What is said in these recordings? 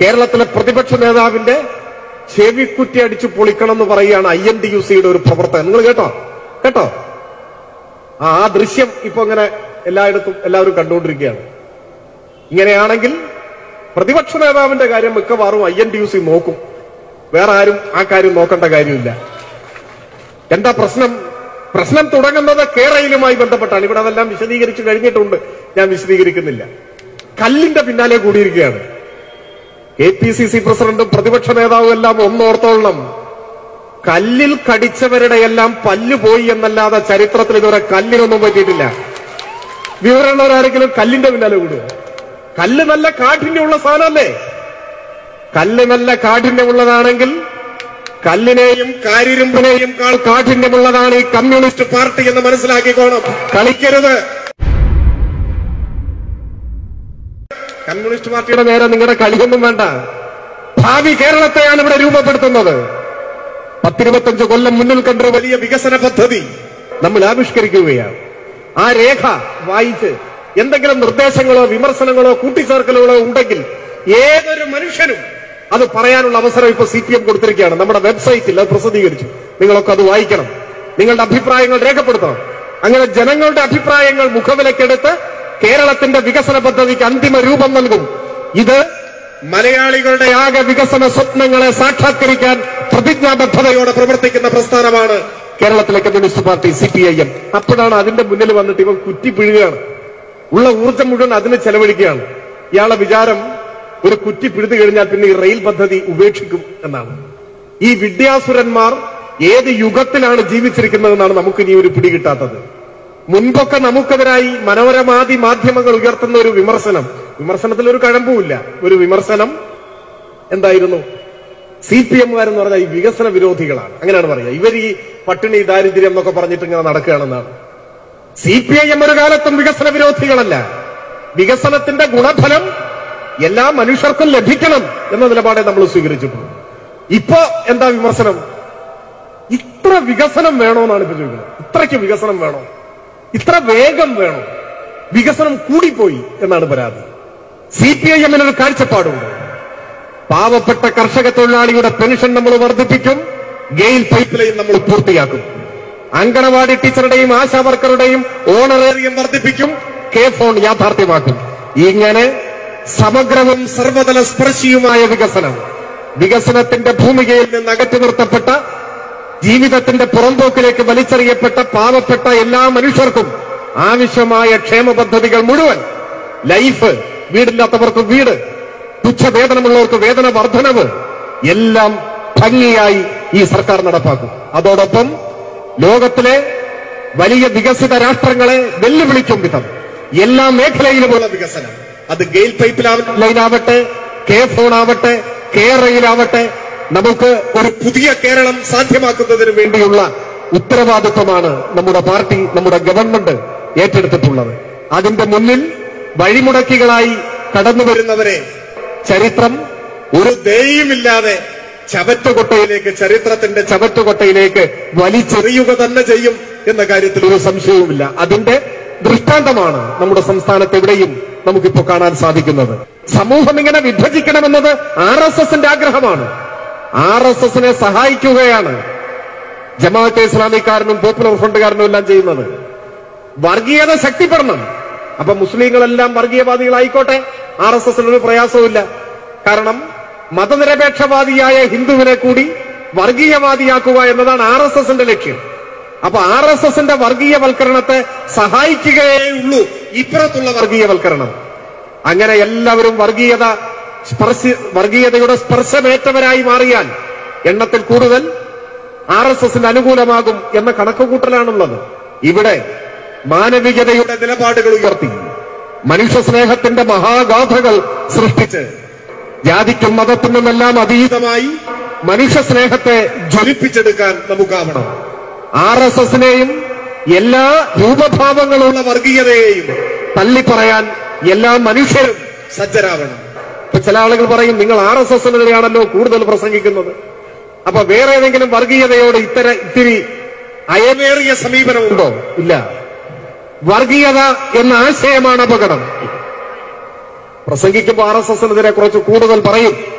കേരളത്തിലെ പ്രതിപക്ഷ നേതാവിന്റെ ചെവിക്കുറ്റി അടിച്ചു പൊളിക്കണം എന്ന് പറയുകയാണ് ഐ എൻ ഡി യു സിയുടെ ഒരു പ്രവർത്തകൻ നിങ്ങൾ കേട്ടോ കേട്ടോ ആ ആ ദൃശ്യം ഇപ്പൊ ഇങ്ങനെ എല്ലായിടത്തും എല്ലാവരും കണ്ടുകൊണ്ടിരിക്കുകയാണ് ഇങ്ങനെയാണെങ്കിൽ പ്രതിപക്ഷ നേതാവിന്റെ കാര്യം മിക്കവാറും I N D U C നോക്കും വേറെ ആരും ആ കാര്യം നോക്കേണ്ട കാര്യമില്ല എന്താ പ്രശ്നം പ്രശ്നം തുടങ്ങുന്നത് കേരളയിലുമായി ബന്ധപ്പെട്ടാണ് ഇവിടെ അതെല്ലാം വിശദീകരിച്ചു കഴിഞ്ഞിട്ടുണ്ട് ഞാൻ വിശദീകരിക്കുന്നില്ല കല്ലിന്റെ പിന്നാലെ കൂടിയിരിക്കുകയാണ് കെ പി സി സി പ്രസിഡന്റും പ്രതിപക്ഷ നേതാവും എല്ലാം ഒന്നോർത്തോളണം കല്ലിൽ കടിച്ചവരുടെ എല്ലാം പല്ല് പോയി എന്നല്ലാതെ ചരിത്രത്തിൽ ഇതുവരെ കല്ലിനൊന്നും പറ്റിയിട്ടില്ല വിവരമുള്ളവരാരെങ്കിലും കല്ലിന്റെ പിന്നാലെ കൂടുക കല്ല് നല്ല കാഠിന്യമുള്ള സാധനമല്ലേ കല്ല് നല്ല കാഠിന്യമുള്ളതാണെങ്കിൽ കല്ലിനെയും കാരിരുമ്പിനെയും കാൾ കാഠിന്യമുള്ളതാണ് ഈ കമ്മ്യൂണിസ്റ്റ് പാർട്ടി എന്ന് മനസ്സിലാക്കിക്കോണം കളിക്കരുത് കമ്മ്യൂണിസ്റ്റ് പാർട്ടിയുടെ നേരെ നിങ്ങളുടെ കളിയൊന്നും വേണ്ട ഭാവി കേരളത്തെയാണ് ഇവിടെ രൂപപ്പെടുത്തുന്നത് പത്തിരുപത്തഞ്ച് കൊല്ലം മുന്നിൽ കണ്ട ഒരു വലിയ വികസന പദ്ധതി നമ്മൾ ആവിഷ്കരിക്കുകയാണ് ആ രേഖ വായിച്ച് എന്തെങ്കിലും നിർദ്ദേശങ്ങളോ വിമർശനങ്ങളോ കൂട്ടിച്ചേർക്കലുകളോ ഉണ്ടെങ്കിൽ ഏതൊരു മനുഷ്യനും അത് പറയാനുള്ള അവസരം ഇപ്പൊ സി പി എം കൊടുത്തിരിക്കുകയാണ് നമ്മുടെ വെബ്സൈറ്റിൽ അത് പ്രസിദ്ധീകരിച്ചു നിങ്ങളൊക്കെ അത് വായിക്കണം നിങ്ങളുടെ അഭിപ്രായങ്ങൾ രേഖപ്പെടുത്തണം അങ്ങനെ ജനങ്ങളുടെ അഭിപ്രായങ്ങൾ മുഖവിലക്കെടുത്ത് കേരളത്തിന്റെ വികസന പദ്ധതിക്ക് അന്തിമ രൂപം നൽകും ഇത് മലയാളികളുടെ ആകെ വികസന സ്വപ്നങ്ങളെ സാക്ഷാത്കരിക്കാൻ പ്രതിജ്ഞാബദ്ധതയോടെ പ്രവർത്തിക്കുന്ന പ്രസ്ഥാനമാണ് കേരളത്തിലെ communist party C P I M അപ്പോഴാണ് അതിന്റെ മുന്നിൽ വന്നിട്ട് ഇവൻ കുറ്റിപ്പിഴുകയാണ് ഉള്ള ഊർജ്ജം മുഴുവൻ അതിന് ചെലവഴിക്കുകയാണ് ഇയാളെ വിചാരം ഒരു കുറ്റി പിഴുതു കഴിഞ്ഞാൽ പിന്നെ ഈ റെയിൽ പദ്ധതി ഉപേക്ഷിക്കും എന്നാണ് ഈ വിദ്യാസുരന്മാർ ഏത് യുഗത്തിലാണ് ജീവിച്ചിരിക്കുന്നതെന്നാണ് നമുക്ക് ഇനി ഒരു പിടി കിട്ടാത്തത് മുൻപൊക്കെ നമുക്കെതിരായി മനോരമാദി മാധ്യമങ്ങൾ ഉയർത്തുന്ന ഒരു വിമർശനം വിമർശനത്തിൽ ഒരു കഴമ്പുമില്ല ഒരു വിമർശനം എന്തായിരുന്നു സി പി എമ്മുകാരെന്ന് പറഞ്ഞാൽ ഈ വികസന വിരോധികളാണ് അങ്ങനെയാണ് പറയുക ഇവർ ഈ പട്ടിണി ദാരിദ്ര്യം എന്നൊക്കെ പറഞ്ഞിട്ട് ഇങ്ങനെ നടക്കുകയാണെന്നാണ് സി പി ഐ എം ഒരു കാലത്തും വികസന വിരോധികളല്ല വികസനത്തിന്റെ ഗുണഫലം എല്ലാ മനുഷ്യർക്കും ലഭിക്കണം എന്ന നിലപാടെ നമ്മൾ സ്വീകരിച്ചിട്ടുള്ളൂ ഇപ്പോ എന്താ വിമർശനം ഇത്ര വികസനം വേണോന്നാണ് ഇപ്പൊ ചോദിക്കുന്നത് ഇത്രയ്ക്ക് വികസനം വേണോ ഇത്ര വേഗം വേണോ വികസനം കൂടിപ്പോയി എന്നാണ് പരാതി സി പി ഐ എമ്മിനൊരു കാഴ്ചപ്പാടുണ്ട് പാവപ്പെട്ട കർഷക തൊഴിലാളിയുടെ പെൻഷൻ നമ്മൾ വർദ്ധിപ്പിക്കും ഗെയിൽ പൈപ്പ് ലൈൻ നമ്മൾ പൂർത്തിയാക്കും അങ്കണവാടി ടീച്ചറുടെയും ആശാ വർക്കറുടെയും ഓണറേറിയം വർദ്ധിപ്പിക്കും കെ ഫോൺ യാഥാർത്ഥ്യമാക്കും ഇങ്ങനെ സമഗ്രവും സർവതല സ്പർശിയുമായ വികസനം വികസനത്തിന്റെ ഭൂമികയിൽ നിന്ന് അകറ്റി നിർത്തപ്പെട്ട ജീവിതത്തിന്റെ പുറംപോക്കിലേക്ക് വലിച്ചെറിയപ്പെട്ട പാവപ്പെട്ട എല്ലാ മനുഷ്യർക്കും ആവശ്യമായ ക്ഷേമ പദ്ധതികൾ മുഴുവൻ ലൈഫ് വീടില്ലാത്തവർക്ക് വീട് തുച്ഛവേതനമുള്ളവർക്ക് വേതന വർധനവ് എല്ലാം ഭംഗിയായി ഈ സർക്കാർ നടപ്പാക്കും അതോടൊപ്പം ലോകത്തിലെ വലിയ വികസിത രാഷ്ട്രങ്ങളെ വെല്ലുവിളിക്കും വിധം എല്ലാ മേഖലയിലുമുള്ള വികസനം അത് ഗെയിൽ പൈപ്പ് ലൈനാവട്ടെ കെ ഫോൺ ആവട്ടെ കെ റെയിലാവട്ടെ നമുക്ക് ഒരു പുതിയ കേരളം സാധ്യമാക്കുന്നതിന് വേണ്ടിയുള്ള ഉത്തരവാദിത്വമാണ് നമ്മുടെ പാർട്ടി നമ്മുടെ ഗവൺമെന്റ് ഏറ്റെടുത്തിട്ടുള്ളത് അതിന്റെ മുന്നിൽ വഴിമുടക്കികളായി കടന്നു വരുന്നവരെ ചരിത്രം ഒരു ദയുമില്ലാതെ ചവറ്റുകൊട്ടയിലേക്ക് ചരിത്രത്തിന്റെ ചവറ്റുകൊട്ടയിലേക്ക് വലിച്ചെറിയുക തന്നെ ചെയ്യും എന്ന കാര്യത്തിൽ ഒരു സംശയവുമില്ല അതിന്റെ ദൃഷ്ടാന്തമാണ് നമ്മുടെ സംസ്ഥാനത്ത് എവിടെയും നമുക്കിപ്പോ കാണാൻ സാധിക്കുന്നത് സമൂഹം ഇങ്ങനെ വിഭജിക്കണമെന്നത് ആർ എസ് എസിന്റെ ആഗ്രഹമാണ് ആർ എസ് എസിനെ സഹായിക്കുകയാണ് ജമാഅത്തെ ഇസ്ലാമിക്കാരനും പോപ്പുലർ ഫ്രണ്ടുകാരനും എല്ലാം ചെയ്യുന്നത് വർഗീയത ശക്തിപ്പെടണം അപ്പൊ മുസ്ലിങ്ങളെല്ലാം വർഗീയവാദികളായിക്കോട്ടെ ആർ എസ് എസിന് ഒരു പ്രയാസവുമില്ല കാരണം മതനിരപേക്ഷവാദിയായ ഹിന്ദുവിനെ കൂടി വർഗീയവാദിയാക്കുക എന്നതാണ് ആർ എസ് എസിന്റെ ലക്ഷ്യം അപ്പൊ ആർ എസ് എസിന്റെ വർഗീയവൽക്കരണത്തെ സഹായിക്കുകയേ ഉള്ളൂ ഇപ്പുറത്തുള്ള വർഗീയവൽക്കരണം അങ്ങനെ എല്ലാവരും വർഗീയത സ്പർശി വർഗീയതയുടെ സ്പർശമേറ്റവരായി മാറിയാൽ എണ്ണത്തിൽ കൂടുതൽ ആർ എസ് എസിന് അനുകൂലമാകും എന്ന കണക്കുകൂട്ടലാണുള്ളത് ഇവിടെ മാനവികതയുടെ നിലപാടുകൾ ഉയർത്തി മനുഷ്യ സ്നേഹത്തിന്റെ മഹാഗാഥകൾ സൃഷ്ടിച്ച് ജാതിക്കും മതത്തിനുമെല്ലാം അതീതമായി മനുഷ്യ സ്നേഹത്തെ ജ്വലിപ്പിച്ചെടുക്കാൻ നമുക്കാവണം ആർ എസ് എസിനെയും എല്ലാ രൂപഭാവങ്ങളുള്ള വർഗീയതയെയും തള്ളിപ്പറയാൻ എല്ലാ മനുഷ്യരും സജ്ജരാവണം ഇപ്പൊ ചില ആളുകൾ പറയും നിങ്ങൾ ആർ എസ് എസിനെതിരെയാണല്ലോ കൂടുതൽ പ്രസംഗിക്കുന്നത് അപ്പൊ വേറെ ഏതെങ്കിലും വർഗീയതയോട് ഇത്തര ഇത്തിരി അയമേറിയ സമീപനമുണ്ടോ ഇല്ല വർഗീയത എന്ന ആശയമാണ് അപകടം പ്രസംഗിക്കുമ്പോൾ ആർ എസ് എസിനെതിരെ കുറച്ച് കൂടുതൽ പറയും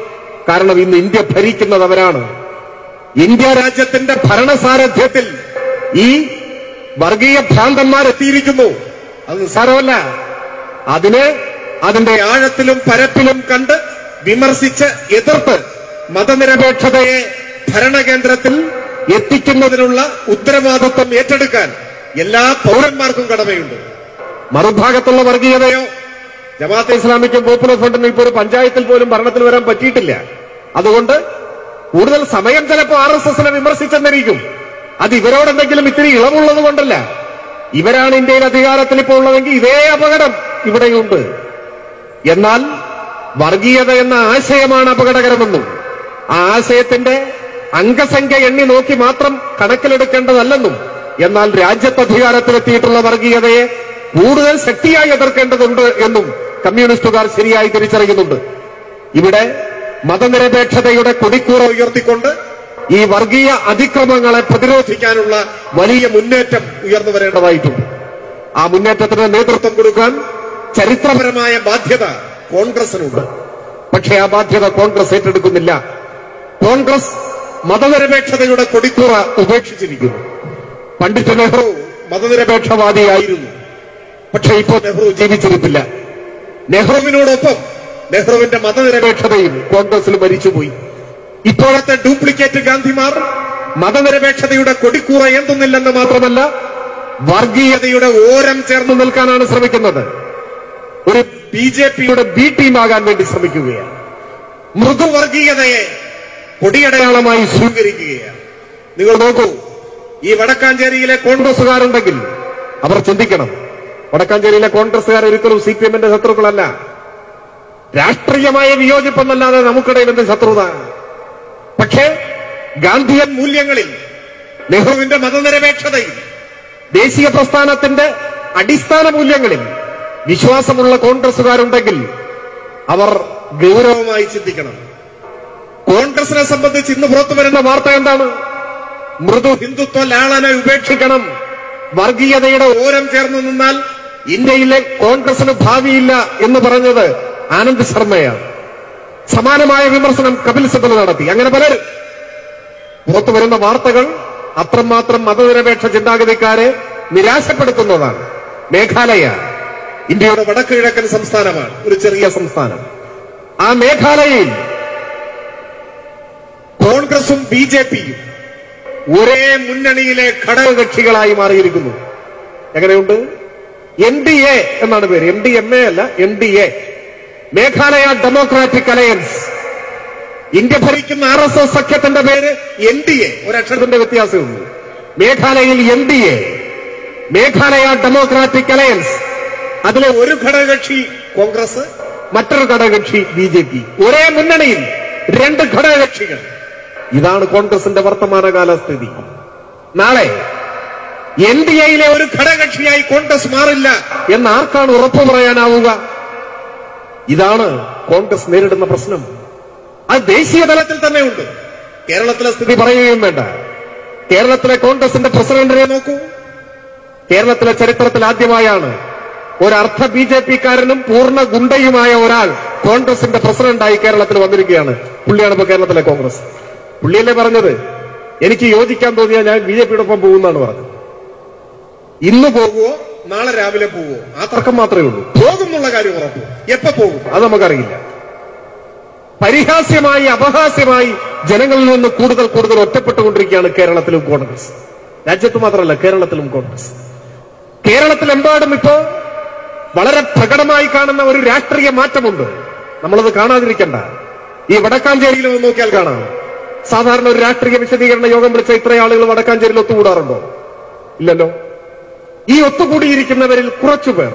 കാരണം ഇന്ന് ഇന്ത്യ ഭരിക്കുന്നത് അവരാണ് ഇന്ത്യ രാജ്യത്തിന്റെ ഭരണസാരഥ്യത്തിൽ ഈ വർഗീയ ഭ്രാന്തന്മാരെത്തിയിരിക്കുന്നു അത് നിസ്സാരമല്ല അതിനെ അതിന്റെ ആഴത്തിലും പരപ്പിലും കണ്ട് വിമർശിച്ച് എതിർത്ത് മതനിരപേക്ഷതയെ ഭരണകേന്ദ്രത്തിൽ എത്തിക്കുന്നതിനുള്ള ഉത്തരവാദിത്വം ഏറ്റെടുക്കാൻ എല്ലാ പൗരന്മാർക്കും കടമയുണ്ട് മറുഭാഗത്തുള്ള വർഗീയതയോ ജമാഅത്തെ ഇസ്ലാമിക്കും പോപ്പുലർ ഫ്രണ്ടിനും ഇപ്പോൾ ഒരു പഞ്ചായത്തിൽ പോലും ഭരണത്തിൽ വരാൻ പറ്റിയിട്ടില്ല അതുകൊണ്ട് കൂടുതൽ സമയം ചിലപ്പോൾ ആർ എസ് എസിനെ വിമർശിച്ചെന്നിരിക്കും അത് ഇവരോടെന്തെങ്കിലും ഇത്തിരി ഇളവുള്ളത് കൊണ്ടല്ല ഇവരാണ് ഇന്ത്യയിൽ അധികാരത്തിൽ ഇപ്പോൾ ഉള്ളതെങ്കിൽ ഇതേ അപകടം ഇവിടെയുണ്ട് എന്നാൽ വർഗീയത എന്ന ആശയമാണ് അപകടകരമെന്നും ആ ആശയത്തിന്റെ അംഗസംഖ്യ എണ്ണി നോക്കി മാത്രം കണക്കിലെടുക്കേണ്ടതല്ലെന്നും എന്നാൽ രാജ്യത്ത് അധികാരത്തിലെത്തിയിട്ടുള്ള വർഗീയതയെ കൂടുതൽ ശക്തിയായി എതിർക്കേണ്ടതുണ്ട് എന്നും കമ്മ്യൂണിസ്റ്റുകാർ ശരിയായി തിരിച്ചറിയുന്നുണ്ട് ഇവിടെ മതനിരപേക്ഷതയുടെ കൊടിക്കൂറ ഉയർത്തിക്കൊണ്ട് ഈ വർഗീയ അതിക്രമങ്ങളെ പ്രതിരോധിക്കാനുള്ള വലിയ മുന്നേറ്റം ഉയർന്നു വരേണ്ടതായിട്ടുണ്ട് ആ മുന്നേറ്റത്തിന് നേതൃത്വം കൊടുക്കാൻ ചരിത്രപരമായ ബാധ്യത കോൺഗ്രസിനുണ്ട് പക്ഷേ ആ ബാധ്യത കോൺഗ്രസ് ഏറ്റെടുക്കുന്നില്ല കോൺഗ്രസ് മതനിരപേക്ഷതയുടെ കൊടിക്കൂറ ഉപേക്ഷിച്ചിരിക്കുന്നു പണ്ഡിറ്റ് നെഹ്റു മതനിരപേക്ഷവാദിയായിരുന്നു പക്ഷേ ഇപ്പോൾ നെഹ്റു ജീവിച്ചിരിപ്പില്ല നെഹ്റുവിനോടൊപ്പം നെഹ്റുവിന്റെ മതനിരപേക്ഷതയും കോൺഗ്രസിൽ മരിച്ചുപോയി ഇപ്പോഴത്തെ ഡ്യൂപ്ലിക്കേറ്റ് ഗാന്ധിമാർ മതനിരപേക്ഷതയുടെ കൊടിക്കൂറ എന്തുന്നില്ലെന്ന് മാത്രമല്ല വർഗീയതയുടെ ഓരം ചേർന്ന് നിൽക്കാനാണ് ശ്രമിക്കുന്നത് ഒരു ബി ജെ പിയുടെ ബി ടീമാകാൻ വേണ്ടി ശ്രമിക്കുകയാണ് മൃദുവർഗീയതയെ കൊടിയടയാളമായി സ്വീകരിക്കുകയാണ് നിങ്ങൾ നോക്കൂ ഈ വടക്കാഞ്ചേരിയിലെ കോൺഗ്രസുകാരുണ്ടെങ്കിൽ അവർ ചിന്തിക്കണം വടക്കാഞ്ചേരിയിലെ കോൺഗ്രസുകാർ ഒരിക്കലും സി പി എമ്മിന്റെ ശത്രുക്കളല്ല രാഷ്ട്രീയമായ വിയോജിപ്പെന്നല്ലാതെ നമുക്കിടയിൽ എന്ത് ശത്രുത പക്ഷേ ഗാന്ധിയൻ മൂല്യങ്ങളിൽ നെഹ്റുവിന്റെ മതനിരപേക്ഷതയിൽ ദേശീയ പ്രസ്ഥാനത്തിന്റെ അടിസ്ഥാന മൂല്യങ്ങളിൽ വിശ്വാസമുള്ള കോൺഗ്രസുകാരുണ്ടെങ്കിൽ അവർ ഗൗരവമായി ചിന്തിക്കണം കോൺഗ്രസിനെ സംബന്ധിച്ച് ഇന്ന് പുറത്തു വരുന്ന വാർത്ത എന്താണ് മൃദു ഹിന്ദുത്വ ലാളനെ ഉപേക്ഷിക്കണം വർഗീയതയുടെ ഓരം ചേർന്ന് നിന്നാൽ ഇന്ത്യയിലെ കോൺഗ്രസിന് ഭാവിയില്ല എന്ന് പറഞ്ഞത് ആനന്ദ് ശർമ്മയാണ് സമാനമായ വിമർശനം കപിൽ സിബൽ നടത്തി അങ്ങനെ പലരും പുറത്തു വരുന്ന വാർത്തകൾ അത്രമാത്രം മതനിരപേക്ഷ ചിന്താഗതിക്കാരെ നിരാശപ്പെടുത്തുന്നതാണ് മേഘാലയ ഇന്ത്യയുടെ വടക്ക് കിഴക്കൻ സംസ്ഥാനമാണ് ഒരു ചെറിയ സംസ്ഥാനം ആ മേഘാലയയിൽ കോൺഗ്രസും ബി ജെ പിയും ഒരേ മുന്നണിയിലെ ഘടകകക്ഷികളായി മാറിയിരിക്കുന്നു എങ്ങനെയുണ്ട് എൻ ഡി എ എന്നാണ് പേര് എം ഡി എം എ അല്ല N D A Meghalaya democratic alliance India ഭരിക്കുന്ന ആർ എസ് എസ് സഖ്യത്തിന്റെ പേര് എൻ ഡി എ ഒരക്ഷരത്തിന്റെ വ്യത്യാസമുള്ളൂ മേഘാലയയിൽ N D A Meghalaya democratic alliance അതിലെ ഒരു ഘടകകക്ഷി കോൺഗ്രസ് മറ്റൊരു ഘടകകക്ഷി ബി ജെ പി ഒരേ മുന്നണിയിൽ രണ്ട് ഘടകകക്ഷികൾ ഇതാണ് കോൺഗ്രസിന്റെ വർത്തമാനകാല സ്ഥിതി നാളെ എൻ ഡി എയിലെ ഒരു ഘടകകക്ഷിയായി കോൺഗ്രസ് മാറില്ല എന്ന് ആർക്കാണ് ഉറപ്പു പറയാനാവുക ഇതാണ് കോൺഗ്രസ് നേരിടുന്ന പ്രശ്നം അത് ദേശീയ തലത്തിൽ തന്നെ ഉണ്ട് കേരളത്തിലെ സ്ഥിതി പറയുകയും വേണ്ട കേരളത്തിലെ കോൺഗ്രസിന്റെ പ്രസിഡന്റിനെ നോക്കൂ കേരളത്തിലെ ചരിത്രത്തിൽ ആദ്യമായാണ് ഒരർത്ഥ ബി ജെ പിക്കാരനും പൂർണ്ണ ഗുണ്ടയുമായ ഒരാൾ കോൺഗ്രസിന്റെ പ്രസിഡന്റായി കേരളത്തിൽ വന്നിരിക്കുകയാണ് പുള്ളിയാണ് ഇപ്പൊ കേരളത്തിലെ കോൺഗ്രസ് പുള്ളിയല്ലേ പറഞ്ഞത് എനിക്ക് യോജിക്കാൻ തോന്നിയാൽ ഞാൻ ബി ജെ പിയുടെ ഒപ്പം പോകുന്നതാണ് പറഞ്ഞത് ഇന്ന് പോകുവോ നാളെ രാവിലെ പോവോ ആ തർക്കം മാത്രമേ ഉള്ളൂ പോകും എന്നുള്ള കാര്യം ഉറപ്പു എപ്പോ പോകും അത് നമുക്കറിയില്ല പരിഹാസ്യമായി അപഹാസ്യമായി ജനങ്ങളിൽ നിന്ന് കൂടുതൽ കൂടുതൽ ഒറ്റപ്പെട്ടുകൊണ്ടിരിക്കുകയാണ് കേരളത്തിലും കോൺഗ്രസ് രാജ്യത്ത് മാത്രമല്ല കേരളത്തിലും കോൺഗ്രസ് കേരളത്തിലെമ്പാടും ഇപ്പോ വളരെ പ്രകടമായി കാണുന്ന ഒരു രാഷ്ട്രീയ മാറ്റമുണ്ട് നമ്മളത് കാണാതിരിക്കണ്ട ഈ വടക്കാഞ്ചേരിയിൽ ഒന്ന് നോക്കിയാൽ കാണാം സാധാരണ ഒരു രാഷ്ട്രീയ വിശദീകരണ യോഗം വിളിച്ച ഇത്ര ആളുകൾ വടക്കാഞ്ചേരിയിൽ ഒത്തുകൂടാറുണ്ടോ ഇല്ലല്ലോ ഈ ഒത്തുകൂടിയിരിക്കുന്നവരിൽ കുറച്ചുപേർ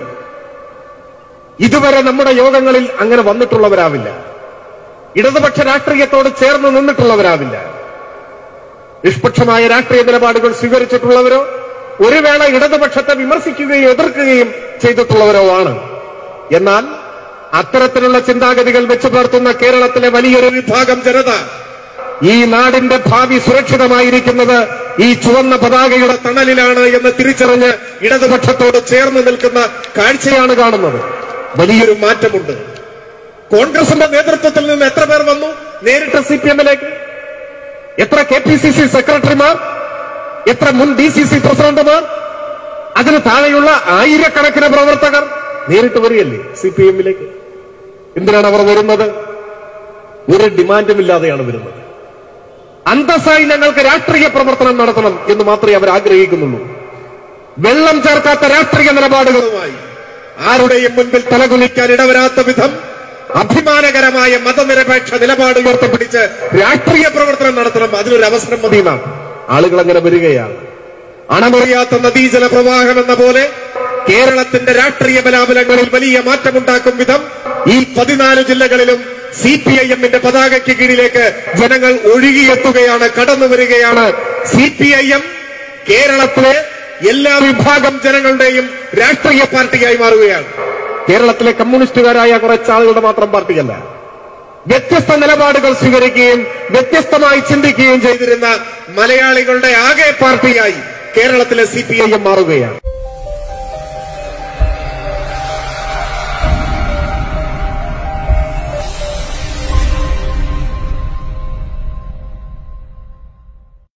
ഇതുവരെ നമ്മുടെ യോഗങ്ങളിൽ അങ്ങനെ വന്നിട്ടുള്ളവരാവില്ല ഇടതുപക്ഷ രാഷ്ട്രീയത്തോട് ചേർന്ന് നിന്നിട്ടുള്ളവരാവില്ല നിഷ്പക്ഷമായ രാഷ്ട്രീയ നിലപാടുകൾ സ്വീകരിച്ചിട്ടുള്ളവരോ ഒരു വേള ഇടതുപക്ഷത്തെ വിമർശിക്കുകയും എതിർക്കുകയും ചെയ്തിട്ടുള്ളവരോ ആണ് എന്നാൽ അത്തരത്തിലുള്ള ചിന്താഗതികൾ വെച്ചു പുലർത്തുന്ന കേരളത്തിലെ വലിയൊരു വിഭാഗം ജനത ഈ നാടിന്റെ ഭാവി സുരക്ഷിതമായിരിക്കുന്നത് ഈ ചുവന്ന പതാകയുടെ തണലിലാണ് എന്ന് തിരിച്ചറിഞ്ഞ് ഇടതുപക്ഷത്തോട് ചേർന്ന് നിൽക്കുന്ന കാഴ്ചയാണ് കാണുന്നത് വലിയൊരു മാറ്റമുണ്ട് കോൺഗ്രസിന്റെ നേതൃത്വത്തിൽ നിന്ന് എത്ര പേർ വന്നു നേരിട്ട് സി പി എമ്മിലേക്ക് എത്ര കെ പി സി സി സെക്രട്ടറിമാർ എത്ര മുൻ ഡി സി സി പ്രസിഡന്റുമാർ അതിന് താഴെയുള്ള ആയിരക്കണക്കിന് പ്രവർത്തകർ നേരിട്ട് വരികയല്ലേ സി പി എമ്മിലേക്ക് എന്തിനാണ് അവർ വരുന്നത് ഒരു ഡിമാൻഡും ഇല്ലാതെയാണ് വരുന്നത് അന്തസ്സായി ഞങ്ങൾക്ക് രാഷ്ട്രീയ പ്രവർത്തനം നടത്തണം എന്ന് മാത്രമേ അവർ ആഗ്രഹിക്കുന്നുള്ളൂ വെള്ളം ചേർക്കാത്ത രാഷ്ട്രീയ നിലപാടുകളുമായി ആരുടെയും മുൻപിൽ തലകുലിക്കാൻ ഇടവരാത്ത വിധം അഭിമാനകരമായ മതനിരപേക്ഷ നിലപാട് ഉയർത്തിപ്പിടിച്ച് രാഷ്ട്രീയ പ്രവർത്തനം നടത്തണം അതിനൊരു അവസരം മതി നാം ആളുകൾ അങ്ങനെ വരികയാണ് അണമറിയാത്ത നദീജല പ്രവാഹം എന്ന പോലെ കേരളത്തിന്റെ രാഷ്ട്രീയ ബലാബലങ്ങളിൽ വലിയ മാറ്റമുണ്ടാക്കും വിധം ഈ പതിനാല് ജില്ലകളിലും സി പി ഐ എമ്മിന്റെ പതാകയ്ക്ക് കീഴിലേക്ക് ജനങ്ങൾ ഒഴുകിയെത്തുകയാണ് കടന്നു വരികയാണ് സി പി ഐ എം കേരളത്തിലെ എല്ലാ വിഭാഗം ജനങ്ങളുടെയും രാഷ്ട്രീയ പാർട്ടിയായി മാറുകയാണ് കേരളത്തിലെ കമ്മ്യൂണിസ്റ്റുകാരായ കുറച്ച് ആളുകളുടെ മാത്രം പാർട്ടിയല്ല വ്യത്യസ്ത നിലപാടുകൾ സ്വീകരിക്കുകയും വ്യത്യസ്തമായി ചിന്തിക്കുകയും ചെയ്തിരുന്ന മലയാളികളുടെ ആകെ പാർട്ടിയായി കേരളത്തിലെ സി പി ഐ എം മാറുകയാണ്